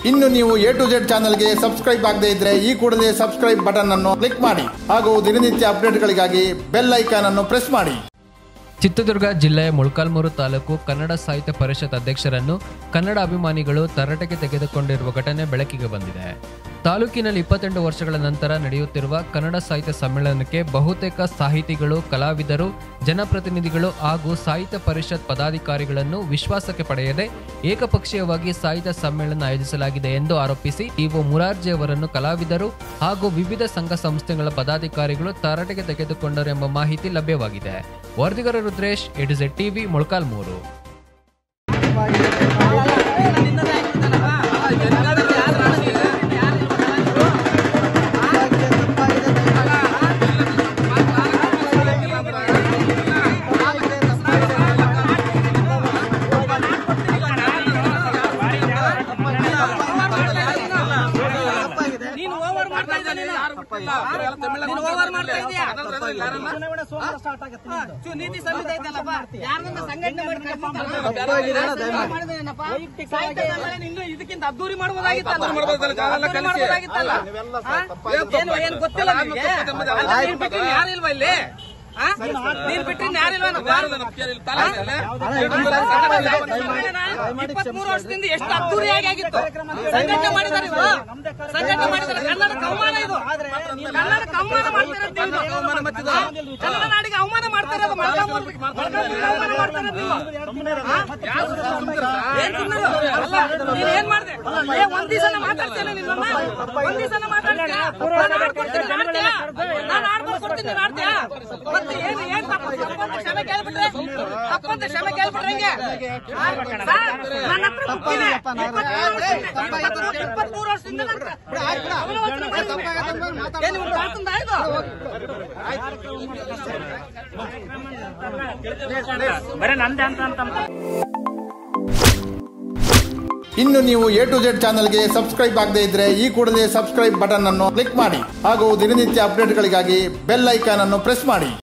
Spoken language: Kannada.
ಇನ್ನು ನೀವು ಎ ಟು ಜೆಡ್ ಚಾನಲ್ಗೆ ಸಬ್ಸ್ಕ್ರೈಬ್ ಆಗದೇ ಇದ್ರೆ ಈ ಕೂಡಲೇ ಸಬ್ಸ್ಕ್ರೈಬ್ ಬಟನ್ ಅನ್ನು ಕ್ಲಿಕ್ ಮಾಡಿ ಹಾಗೂ ದಿನನಿತ್ಯ ಅಪ್ಡೇಟ್ಗಳಿಗಾಗಿ ಬೆಲ್ ಐಕಾನ್ ಅನ್ನು ಪ್ರೆಸ್ ಮಾಡಿ ಚಿತ್ರದುರ್ಗ ಜಿಲ್ಲೆಯ ಮೊಳಕಾಲ್ಮೂರು ತಾಲೂಕು ಕನ್ನಡ ಸಾಹಿತ್ಯ ಪರಿಷತ್ ಅಧ್ಯಕ್ಷರನ್ನು ಕನ್ನಡ ಅಭಿಮಾನಿಗಳು ತರಾಟೆಗೆ ತೆಗೆದುಕೊಂಡಿರುವ ಘಟನೆ ಬೆಳಕಿಗೆ ಬಂದಿದೆ ತಾಲೂಕಿನಲ್ಲಿ ಇಪ್ಪತ್ತೆಂಟು ವರ್ಷಗಳ ನಂತರ ನಡೆಯುತ್ತಿರುವ ಕನ್ನಡ ಸಾಹಿತ್ಯ ಸಮ್ಮೇಳನಕ್ಕೆ ಬಹುತೇಕ ಸಾಹಿತಿಗಳು ಕಲಾವಿದರು ಜನಪ್ರತಿನಿಧಿಗಳು ಹಾಗೂ ಸಾಹಿತ್ಯ ಪರಿಷತ್ ಪದಾಧಿಕಾರಿಗಳನ್ನು ವಿಶ್ವಾಸಕ್ಕೆ ಪಡೆಯದೆ ಏಕಪಕ್ಷೀಯವಾಗಿ ಸಾಹಿತ್ಯ ಸಮ್ಮೇಳನ ಆಯೋಜಿಸಲಾಗಿದೆ ಎಂದು ಆರೋಪಿಸಿ ಇಒ ಮುರಾರ್ಜಿ ಅವರನ್ನು ಕಲಾವಿದರು ಹಾಗೂ ವಿವಿಧ ಸಂಘ ಸಂಸ್ಥೆಗಳ ಪದಾಧಿಕಾರಿಗಳು ತರಾಟೆಗೆ ತೆಗೆದುಕೊಂಡರು ಎಂಬ ಮಾಹಿತಿ ಲಭ್ಯವಾಗಿದೆ ವರದಿಗಾರ ರುದ್ರೇಶ್ ಎಡಿಜೆಡ್ ಟಿವಿ ಮೊಳಕಾಲ್ಮೂರು ನೀನು ಓವರ್ ಮಾಡ್ತಾ ಇದ್ದ ನೀನು ನೀನು ಓವರ್ ಮಾಡ್ತಾ ಇದೀಯಾ ಚು, ನೀತಿ ಸಂಹಿತೆ ಐತಲ್ಲಪ್ಪ ಯಾರನ್ನ ಸಂಘಟನೆ ಮಾಡಿ ಮಾಡಿದೇನಪ್ಪ ಸಾಹಿತ್ಯ ಸಮ್ಮೇಳನ ಇನ್ನು ಇದಕ್ಕಿಂತ ಅದ್ದೂರಿ ಮಾಡ್ಬೋದಾಗಿತ್ತಲ್ಲ ಅದ್ದೂರಿ ಮಾಡ್ಬೋದಾಗಿತ್ತಲ್ಲ ಆ? ಏನು ಏನು ಗೊತ್ತಿಲ್ಲ ನಿಮ್ಗೆ ಅಲ್ಲ, ನೀನ್ ಬಿಟ್ಟು ಯಾರಿಲ್ವಾ ಇಲ್ಲಿ ಆ? ನೀನ್ ಬಿಟ್ಟು ಯಾರಿಲ್ವನಪ್ಪ ಇಪ್ಪತ್ಮೂರು ವರ್ಷದಿಂದ ಎಷ್ಟು ಅದ್ದೂರಿಯಾಗಿ ಆಗಿತ್ತು ಸಂಘಟನೆ ಮಾಡಿದ್ದಾರೆ ಇವರು ಸಂಘಟನೆ ಮಾಡಿದ್ದಾರೆ ಕನ್ನಡಕ್ಕೆ ಅವಮಾನ ಇದು ಕನ್ನಡಕ್ಕೆ ಅವಮಾನ ಮಾಡ್ತಿರೋದು ನೀವು. ಕನ್ನಡ ನಾಡಿಗೆ ಅವಮಾನ ಮಾಡ್ತಾ ಇರೋದು ಮೊಳಕಾಲ್ಮೂರು- ಮೊಳಕಾಲ್ಮೂರಿಗೆ ಅವಮಾನ ಮಾಡ್ತಾ ಇರೋದು ನೀವು. ಆ? ಏನ್ ಸುಮ್ಮನೆ? ಅಲ್ಲ, ನೀನ್ ಏನ್ ಮಾಡ್ದೆ ಏ, ಒಂದ್ ದಿವಸ ಮಾತಾಡ್ತೇನೆ ನಿನ್ನನ್ನ ಒಂದ್ ದಿವಸ ಮಾತಾಡ್ತೀಯಾ ನಾನು ಆಡ್ಕೊಡ್ತೀನಿ ಆಡ್ತೀಯಾ ನಾನು ಆಡ್ಕೊಡ್ತೀನಿ ನೀನ್ ಆಡ್ತೀಯಾ ಮತ್ತೆ ಏನು ಏನ್ ತಪ್ಪು ತಪ್ಪಂತ ಕ್ಷಮೆ ಕೇಳ್ಬಿಟ್ರೆ ತಪ್ಪಂತ ಕ್ಷಮೆ ಕೇಳ್ಬಿಟ್ರೆ ಹೆಂಗೆ ಆ? ಸರ್, ನನ್ನ ಹತ್ರ ಬುಕ್ಕಿದೆ. ಇಪ್ಪತ್ಮೂರು- ಇಪ್ಪತ್ಮೂರು ವರ್ಷದಿಂದ ನನ್ನ ಹತ್ರ ಅವಲೋಕನ ಮಾಡಿದ್ದೀನಿ. ಏನ್ ನಿಮ್ಗೆ ಮಾತಂದ ಆಯ್ತು ಇನ್ನು ನೀವು ಎ ಟು ಜೆಡ್ ಚಾನಲ್ಗೆ ಸಬ್ಸ್ಕ್ರೈಬ್ ಆಗದೇ ಇದ್ರೆ ಈ ಕೂಡಲೇ ಸಬ್ಸ್ಕ್ರೈಬ್ ಬಟನ್ ಅನ್ನು ಕ್ಲಿಕ್ ಮಾಡಿ ಹಾಗೂ ದಿನನಿತ್ಯ ಅಪ್ಡೇಟ್ಗಳಿಗಾಗಿ ಬೆಲ್ ಐಕಾನ್ ಅನ್ನು ಪ್ರೆಸ್ ಮಾಡಿ